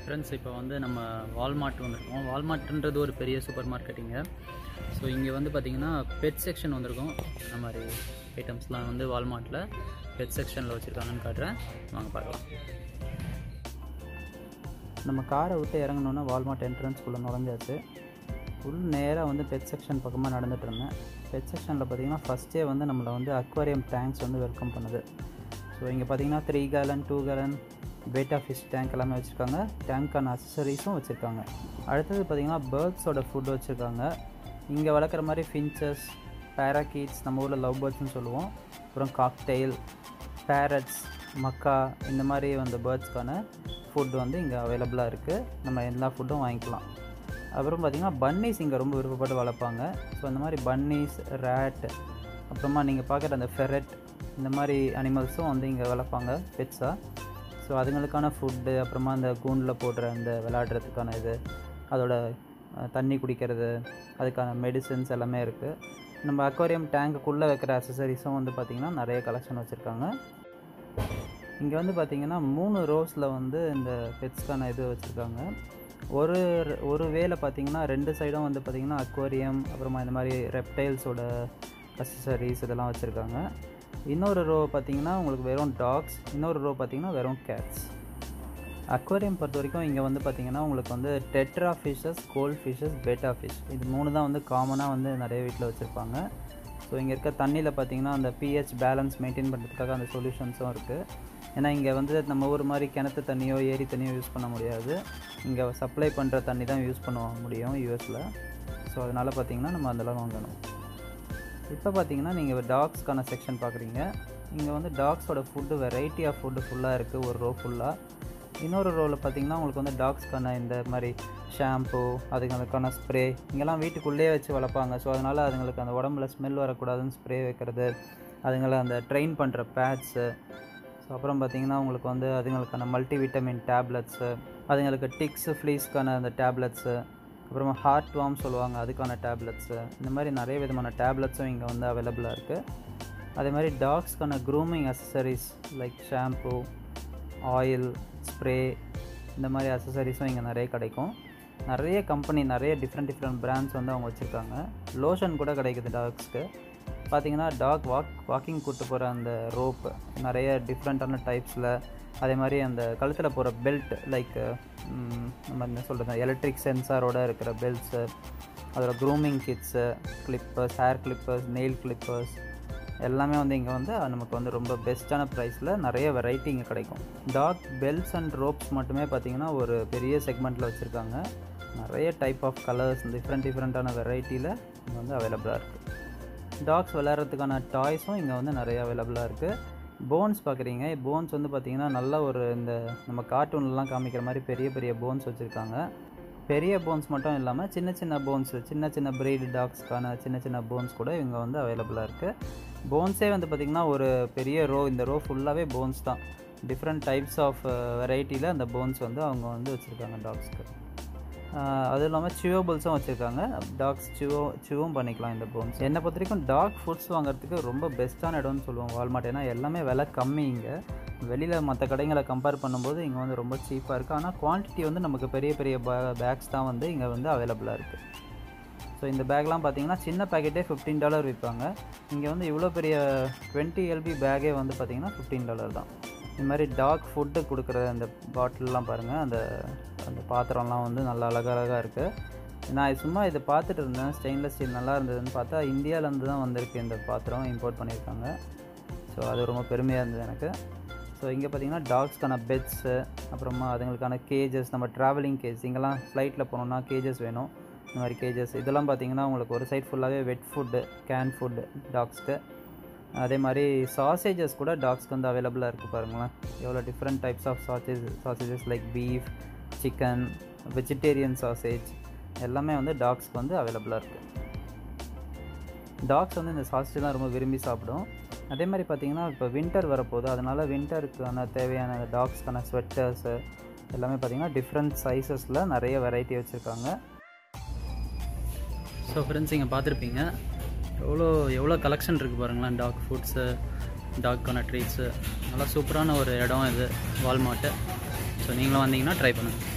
friends இப்போ வந்து நம்ம வால்மார்ட் வந்திருக்கோம் வால்மார்ட்ன்றது ஒரு பெரிய சூப்பர் மார்க்கெட்டிங்க ஸோ இங்கே வந்து பார்த்திங்கன்னா பெட் செக்ஷன் வந்திருக்கும் இந்த மாதிரி ஐட்டம்ஸ்லாம் வந்து வால்மார்ட்டில் பெட் செக்ஷனில் வச்சுருக்காங்கன்னு காட்டுறேன் வாங்க பார்க்கலாம் நம்ம காரை விட்டு இறங்கணுன்னா வால்மார்ட் என்ட்ரன்ஸ்குள்ளே நுழைஞ்சாச்சு ஃபுல் நேராக வந்து பெட் செக்ஷன் பக்கமாக நடந்துட்டு இருந்தேன் பெட் செக்ஷனில் பார்த்தீங்கன்னா ஃபஸ்ட்டே வந்து நம்மளை வந்து அக்வாரியம் டேங்க்ஸ் வந்து வெல்கம் பண்ணுது ஸோ இங்கே பார்த்தீங்கன்னா three gallon two gallon betta fish tank எல்லாமே வச்சுருக்காங்க டேங்க்கான அசசரிஸும் வச்சுருக்காங்க அடுத்தது பார்த்தீங்கன்னா பேர்ட்ஸோட ஃபுட் வச்சுருக்காங்க இங்கே வளர்க்குற மாதிரி ஃபின்ச்சஸ் பேராக்கீட்ஸ் நம்ம ஊரில் லவ் பேர்ட்ஸ்னு சொல்லுவோம் அப்புறம் காக்டெயில் பேரட்ஸ் மக்கா இந்த மாதிரி அந்த பேர்ட்ஸ்க்கான ஃபுட் வந்து இங்கே அவைலபிளாக இருக்குது நம்ம எல்லா ஃபுட்டும் வாங்கிக்கலாம் அப்புறம் பார்த்திங்கன்னா பன்னீஸ் இங்கே ரொம்ப விருப்பப்பட்டு வளர்ப்பாங்க ஸோ இந்த மாதிரி பன்னீஸ் ரேட் அப்புறமா நீங்கள் பார்க்குற அந்த ஃபெரட் இந்த மாதிரி அனிமல்ஸும் வந்து இங்கே வளர்ப்பாங்க பெட்ஸாக ஸோ அதுங்களுக்கான ஃபுட்டு அப்புறமா அந்த கூண்டில் போடுற அந்த விளையாடுறதுக்கான இது அதோட அஹ், தண்ணி குடிக்கிறது அதுக்கான மெடிசின்ஸ் எல்லாமே இருக்குது நம்ம அக்வாரியம் டேங்குக்குள்ளே வைக்கிற அசசரிஸும் வந்து பார்த்திங்கன்னா நிறைய கலெக்ஷன் வச்சுருக்காங்க இங்கே வந்து பார்த்திங்கன்னா மூணு ரோஸில் வந்து இந்த பெட்ஸ்க்கான இது வச்சுருக்காங்க ஒரு ஒரு வேல பார்த்தீங்கன்னா ரெண்டு சைடும் வந்து பார்த்திங்கன்னா அக்வாரியம் அப்புறமா இந்த மாதிரி ரெப்டைல்ஸோட அசசரிஸ் இதெல்லாம் வச்சுருக்காங்க இன்னொரு ரோ பார்த்தீங்கன்னா உங்களுக்கு வெறும் டாக்ஸ் இன்னொரு ரோ பார்த்தீங்கன்னா வெறும் கேட்ஸ் அக்வாரியம் பொறுத்த வரைக்கும் இங்கே வந்து பார்த்தீங்கன்னா உங்களுக்கு வந்து tetra fishes gold fishes betta fish இது மூணு தான் வந்து காமனாக வந்து நிறைய வீட்டில் வச்சுருப்பாங்க ஸோ இங்கே இருக்க தண்ணியில் பார்த்தீங்கன்னா அந்த பிஹெச் பேலன்ஸ் மெயின்டைன் பண்ணுறதுக்காக அந்த சொல்யூஷன்ஸும் இருக்குது ஏன்னா இங்கே வந்து நம்ம ஊர் மாதிரி கிணத்து தண்ணியோ ஏரி தண்ணியோ யூஸ் பண்ண முடியாது இங்கே சப்ளை பண்ணுற தண்ணி தான் யூஸ் பண்ண முடியும் யூஎஸில் ஸோ அதனால் பார்த்தீங்கன்னா நம்ம அதெல்லாம் வாங்கணும் இப்போ பார்த்தீங்கன்னா நீங்கள் டாக்ஸ்க்கான செக்ஷன் பார்க்குறீங்க இங்கே வந்து டாக்ஸோட ஃபுட்டு வெரைட்டி ஆஃப் ஃபுட்டு ஃபுல்லாக இருக்குது ஒரு ரோ ஃபுல்லாக இன்னொரு ரோவில் பார்த்தீங்கன்னா உங்களுக்கு வந்து டாக்ஸ்க்கான இந்த மாதிரி ஷாம்பு அதுங்களுக்கான ஸ்ப்ரே இங்கெல்லாம் வீட்டுக்குள்ளேயே வச்சு வளர்ப்பாங்க ஸோ அதனால் அதுங்களுக்கு அந்த உடம்புல ஸ்மெல் வரக்கூடாதுன்னு ஸ்ப்ரே வைக்கிறது அதுங்களை அந்த ட்ரெயின் பண்ணுற பேட்ஸு ஸோ அப்புறம் பார்த்தீங்கன்னா உங்களுக்கு வந்து அதுங்களுக்கான மல்டி விட்டமின் டேப்லெட்ஸு அதுங்களுக்கு டிக்ஸு ஃப்ளீஸ்க்கான அந்த டேப்லெட்ஸு அப்புறமா ஹார்ட் வார்ம் சொல்லுவாங்க அதுக்கான டேப்லெட்ஸு இந்த மாதிரி நிறைய விதமான டேப்லெட்ஸும் இங்கே வந்து அவைலபிளாக இருக்குது அதே மாதிரி டாக்ஸ்க்கான grooming accessories like shampoo oil spray இந்த மாதிரி அசசரிஸும் இங்கே நிறைய கிடைக்கும் நிறைய கம்பெனி நிறைய டிஃப்ரெண்ட் டிஃப்ரெண்ட் பிராண்ட்ஸ் வந்து அவங்க வச்சுருக்காங்க லோஷன் கூட கிடைக்குது டாக்ஸ்க்கு பார்த்தீங்கன்னா டாக் வாக் வாக்கிங் கூட்டு போகிற அந்த ரோப் நிறைய டிஃப்ரெண்ட்டான டைப்ஸில் அதே மாதிரி அந்த கழுத்தில் போகிற பெல்ட் லைக் நம்ம என்ன சொல்கிறது எலக்ட்ரிக் சென்சாரோட இருக்கிற பெல்ட்ஸு அதோட grooming kits clippers hair clippers nail clippers எல்லாமே வந்து இங்கே வந்து நமக்கு வந்து ரொம்ப பெஸ்ட்டான ப்ரைஸில் நிறைய வெரைட்டி இங்கே கிடைக்கும் டாக் பெல்ட்ஸ் அண்ட் ரோப்ஸ் மட்டுமே பார்த்தீங்கன்னா ஒரு பெரிய செக்மெண்ட்டில் வச்சுருக்காங்க நிறைய டைப் ஆஃப் கலர்ஸ் டிஃப்ரெண்ட் டிஃப்ரெண்ட்டான வெரைட்டியில் இங்கே வந்து அவைலபிளாக இருக்குது டாக்ஸ் விளையாடுறதுக்கான டாய்ஸும் இங்கே வந்து நிறைய அவைலபிளாக இருக்குது போன்ஸ் பார்க்குறீங்க போன்ஸ் வந்து பார்த்திங்கன்னா நல்ல ஒரு இந்த நம்ம கார்ட்டூன்லலாம் காமிக்கிற மாதிரி பெரிய பெரிய போன்ஸ் வச்சுருக்காங்க பெரிய போன்ஸ் மட்டும் இல்லாமல் சின்ன சின்ன போன்ஸ் சின்ன சின்ன பிரீடு டாக்ஸ்க்கான சின்ன சின்ன போன்ஸ் கூட இவங்க வந்து அவைலபிளாக இருக்குது போன்ஸே வந்து பார்த்திங்கன்னா ஒரு பெரிய ரோ இந்த ரோ ஃபுல்லாகவே போன்ஸ் தான் டிஃப்ரெண்ட் டைப்ஸ் ஆஃப் வெரைட்டியில் அந்த போன்ஸ் வந்து அவங்க வந்து வச்சுருக்காங்க டாக்ஸ்க்கு அதுவும் இல்லாமல் சியோபிள்ஸும் வச்சுருக்காங்க டாக்ஸ் சிவோ சிவும் பண்ணிக்கலாம் இந்த போன்ஸ் என்னை பொறுத்த வரைக்கும் டாக் ஃபுட்ஸ் வாங்குறதுக்கு ரொம்ப பெஸ்ட்டான இடம்னு சொல்லுவோம் வால்மார்ட் ஏன்னா எல்லாமே விலை கம்மி இங்கே வெளியில் மற்ற கடைங்களை கம்பேர் பண்ணும்போது இங்கே வந்து ரொம்ப சீப்பாக இருக்குது ஆனால் குவான்டிட்டி வந்து நமக்கு பெரிய பெரிய பேக்ஸ் தான் வந்து இங்கே வந்து அவைலபிளாக இருக்குது ஸோ இந்த பேக்லாம் பார்த்தீங்கன்னா சின்ன பேக்கெட்டே ஃபிஃப்டீன் டாலர் விற்பாங்க இங்கே வந்து இவ்வளோ பெரிய டுவெண்ட்டி எல்பி பேக்கே வந்து பார்த்தீங்கன்னா ஃபிஃப்டீன் டாலர் தான் இந்த மாதிரி டாக் ஃபுட்டு கொடுக்குற அந்த பாட்டிலெலாம் பாருங்கள் அந்த அந்த பாத்திரம்லாம் வந்து நல்லா அழகழகாக இருக்குது நான் இது சும்மா இதை பார்த்துட்டு இருந்தேன் ஸ்டெயின்லெஸ் ஸ்டீல் நல்லா இருந்ததுன்னு பார்த்தா இந்தியாவிலேருந்து தான் வந்திருக்கு இந்த பாத்திரம் இம்போர்ட் பண்ணியிருக்காங்க ஸோ அது ரொம்ப பெருமையாக இருந்தது எனக்கு ஸோ இங்கே பார்த்தீங்கன்னா டாக்ஸ்க்கான பெட்ஸு அப்புறமா அதுங்களுக்கான கேஜஸ் நம்ம ட்ராவலிங் கேஜ் இங்கெல்லாம் ஃப்ளைட்டில் போனோம்னா கேஜஸ் வேணும் இந்த மாதிரி கேஜஸ் இதெல்லாம் பார்த்தீங்கன்னா உங்களுக்கு ஒரு சைட் ஃபுல்லாகவே வெட் ஃபுட்டு கேன் ஃபுட்டு டாக்ஸ்க்கு அதே மாதிரி சாசேஜஸ் கூட டாக்ஸ்க்கு வந்து அவைலபிளாக இருக்குது பாருங்களேன் எவ்வளோ different types of sausage sausages like beef chicken vegetarian sausage எல்லாமே வந்து டாக்ஸ்க்கு வந்து அவைலபிளாக இருக்குது டாக்ஸ் வந்து இந்த சாசேஜ்லாம் ரொம்ப விரும்பி சாப்பிடும் அதே மாதிரி பார்த்தீங்கன்னா இப்போ வின்டர் வரப்போகுது அதனால் வின்டருக்கான தேவையான டாக்ஸ்க்கான ஸ்வெட்டர்ஸு எல்லாமே பார்த்தீங்கன்னா டிஃப்ரெண்ட் சைஸஸில் நிறைய வெரைட்டி வச்சுருக்காங்க ஸோ ஃப்ரெண்ட்ஸ் இங்கே பார்த்துருப்பீங்க எவ்வளோ எவ்வளோ கலெக்ஷன் இருக்குது பாருங்களேன் டாக் ஃபுட்ஸு டாக்கான ட்ரீட்ஸு நல்லா சூப்பரான ஒரு இடம் இது வால்மார்ட்டு ஸோ நீங்களும் வந்தீங்கன்னா ட்ரை பண்ணுங்கள்